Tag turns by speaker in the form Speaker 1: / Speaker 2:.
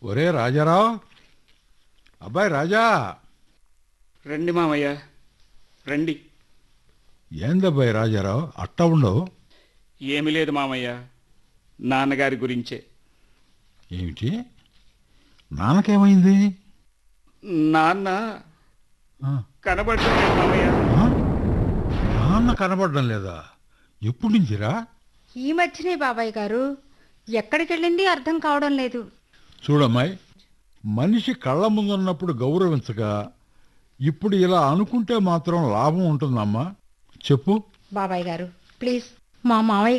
Speaker 1: ఒరే రాజారావు అబ్బాయి రాజా
Speaker 2: రండి మామయ్య రండి
Speaker 1: ఏందబ్బాయి రాజారావు అట్ట ఉండవు
Speaker 2: ఏమీ లేదు మామయ్య నాన్నగారి గురించే
Speaker 1: ఏమిటి నాన్నకేమైంది
Speaker 2: నాన్న
Speaker 1: ఆ,
Speaker 2: కనబడలేదు మామయ్య
Speaker 1: ఆ? నాన్న కనబడడం లేదా ఎప్పుడు నుంచిరా
Speaker 3: ఈ మధ్యనే బాబాయ్ గారు ఎక్కడికి వెళ్ళింది అర్థం కావడం లేదు
Speaker 1: చూడమ్మాయి మనిషి కళ్ళ ముందున్నప్పుడు గౌరవించగా ఇప్పుడు ఇలా అనుకుంటే మాత్రం లాభం ఉంటుందమ్మా చెప్పు
Speaker 3: బాబాయ్ గారు ప్లీజ్ మా మావయ్య